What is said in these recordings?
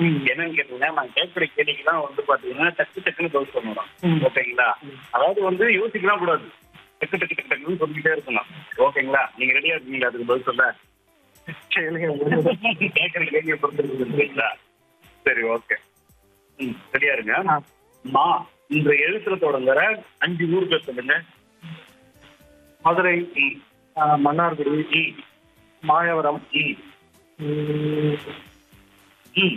ம். என்னன்னு கேட்டீங்கன்னா நான் கேட்கிற கேள்விக்கெல்லாம் வந்து பாத்தீங்கன்னா டக்கு டக்குன்னு பதில் சொல்லணும் ம். ஓகேங்களா அதாவது வந்து யோசிக்கலாம் கூடாது டக்கு டக்கு டக்கு டக்குன்னு சொல்லிக்கிட்டே இருக்கணும் ஓகேங்களா நீங்க ரெடியா இருக்கீங்களா அதுக்கு பதில் சொல்ல கேளுங்க கேட்கிற கேள்வியை பொறுத்து இருக்குங்களா சரி ஓகே ம் ரெடியா இருங்க ஆ. மா இந்த எழுத்துல தொடங்குற அஞ்சு ஊர் பேர் சொல்லுங்க மதுரை ம் ஆ, மன்னார்குடி ம் மாயவரம் ம் ம், ம்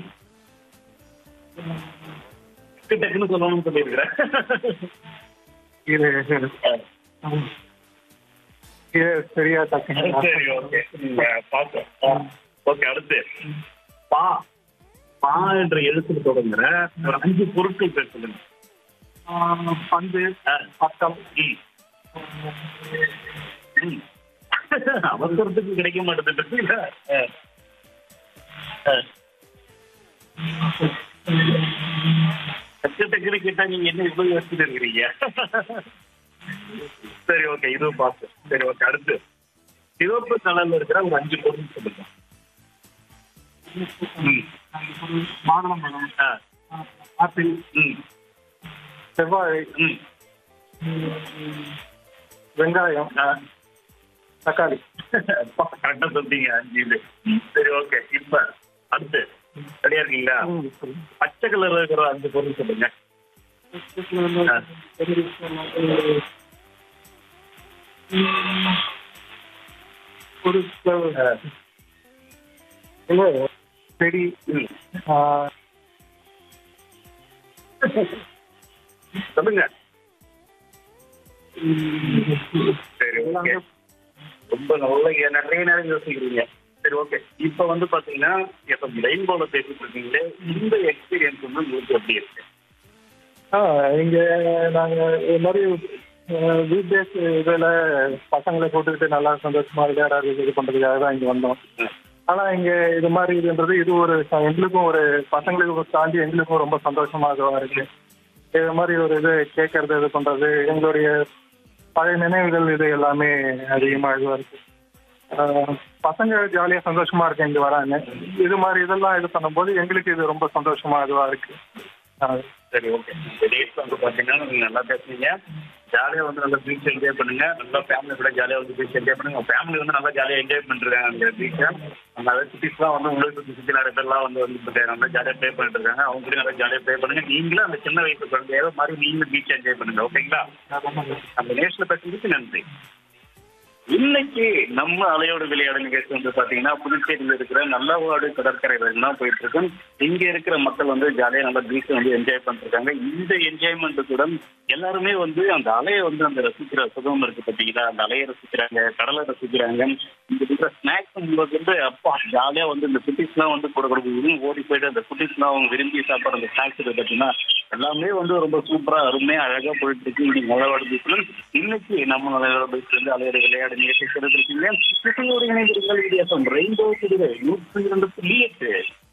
டக்கு டக்குன்னு சொல்லணும்னு சொல்லியிருக்கிறேன் இது இது, ம். இது சரியா டக்குன்னு சரி ஓகே பார்த்தோம் ஓகே அடுத்து பா பா என்ற எழுத்துல தொடங்குற ஒரு அஞ்சு பொருட்கள் பேர் சொல்லுங்க ஆ, பந்து ஆ. பட்டம் ம் ம். அவசரத்துக்கு கிடைக்க மாட்டேது இல்ல? ஆ. ஆ. டக்கு டக்குன்னு கேட்டா நீங்க என்ன இவ்வளவு யோசிச்சுட்டு இருக்கிறீங்க சரி ஓகே இதுவும் பார்த்து சரி ஓகே அடுத்து சிவப்பு கலர்ல இருக்கிற ஒரு அஞ்சு பொருள் சொல்லுங்க ம். மாதுளம்பழம் ஆ. ஆப்பிள் ம். செவ்வாழை ம். ம், வெங்காயம் ஆ. தக்காளி கரெக்டா சொல்றீங்க அஞ்சு இது சரி ஓகே இப்ப அடுத்து ரெடியா இருக்கீங்களா ம், சொல்லுங்க. பச்சை கலர்ல இருக்கிற அஞ்சு பொருள் சொல்லுங்க ஆ. ம், ஒரு ஆ. இல்ல, செடி ம். ஆ, சொல்லுங்க ம், சரி ஓகே எல்லாமே ரொம்ப நல்ல நிறைய நேரம் யோசிக்கிறீங்க சரி ஓகே இப்ப வந்து பாத்தீங்கன்னா இப்ப ரெயின்போல பேசிட்டு இருக்கீங்களே இந்த எக்ஸ்பீரியன்ஸ் வந்து உங்களுக்கு எப்படி இருக்கு ஆ, இங்க நாங்க இது மாதிரி வீக் டேஸ் இதுல பசங்களை போட்டுக்கிட்டு நல்லா சந்தோஷமா விளையாடுறது இது பண்றதுக்காக தான் இங்க வந்தோம் ஆனா இங்க இது மாதிரி இதுன்றது இது ஒரு ச- எங்களுக்கும் ஒரு பசங்களுக்கு தாண்டி எங்களுக்கும் ரொம்ப சந்தோஷமா இதுவா இருக்கு இது மாதிரி ஒரு இது கேட்கறது இது பண்றது எங்களுடைய பழைய நினைவுகள் இது எல்லாமே அதிகமா இதுவா இருக்கு ஆஹ் பசங்க ஜாலியா சந்தோஷமா இருக்கு இங்க வராங்க இது மாதிரி இதெல்லாம் இது பண்ணும்போது எங்களுக்கு இது ரொம்ப சந்தோஷமா இதுவா இருக்கு ஆஹ் சரி ஓகே இந்த டேஸ் வந்து பாத்தீங்கன்னா நீங்க நல்லா பேசுனீங்க ஜாலியா வந்து நல்லா பீச் என்ஜாய் பண்ணுங்க நல்லா ஃபேமிலி கூட ஜாலியா வந்து பீச் என்ஜாய் பண்ணுங்க உங்க ஃபேமிலி வந்து நல்லா ஜாலியா என்ஜாய் பண்ணிருக்காங்க அந்த பீச்சை அந்த அதர் சிட்டிஸ்லாம் வந்து உங்களுக்கு சுத்தி சுத்தி நிறைய பேர்லாம் வந்து வந்து நல்லா ஜாலியா ப்ளே பண்ணிட்டு இருக்காங்க அவங்க கூட நல்லா ஜாலியா ப்ளே பண்ணுங்க நீங்களும் அந்த சின்ன வயசு குழந்தைய மாதிரி நீங்களும் பீச் என்ஜாய் பண்ணுங்க ஓகேங்களா அந்த நேஷனல் பேசுறதுக்கு நன்றி இன்னைக்கு நம்ம அலையோடு விளையாடு நிகழ்ச்சி வந்து பாத்தீங்கன்னா புதுச்சேரியில் இருக்கிற நல்லவாடு கடற்கரைகள் தான் போயிட்டு இருக்கோம் இங்க இருக்கிற மக்கள் வந்து ஜாலியா நல்லா பீச் வந்து என்ஜாய் பண்ணிருக்காங்க இந்த என்ஜாய்மெண்ட்டுடன் எல்லாருமே வந்து அந்த அலையை வந்து அந்த ரசிக்கிற சுகம் இருக்கு பாத்தீங்களா அந்த அலையை ரசிக்கிறாங்க கடலை ரசிக்கிறாங்க இங்க இருக்கிற ஸ்நாக்ஸ் வந்து அப்பா ஜாலியா வந்து இந்த குட்டீஸ்லாம் வந்து கூட கொடுக்குறது ஓடி போயிட்டு அந்த குட்டீஸ்லாம் அவங்க விரும்பி சாப்பிட்ற அந்த ஸ்நாக்ஸ் இருக்கு பாத்தீங்கன்னா எல்லாமே வந்து ரொம்ப சூப்பரா அருமையா அழகா போயிட்டு இருக்கு இன்னைக்கு நல்லவாடு பீச்ல இன்னைக்கு நம்ம நல்லவாடு பீச்ல இருந்து அலையோட விளையாடு நிகழ்ச்சி சிறப்பிருக்கீங்க இசையோடு இணைந்திருங்கள் வித்தியாசம் ரெயின்போ சிறுவை நூற்றி இரண்டு புள்ளி எட்டு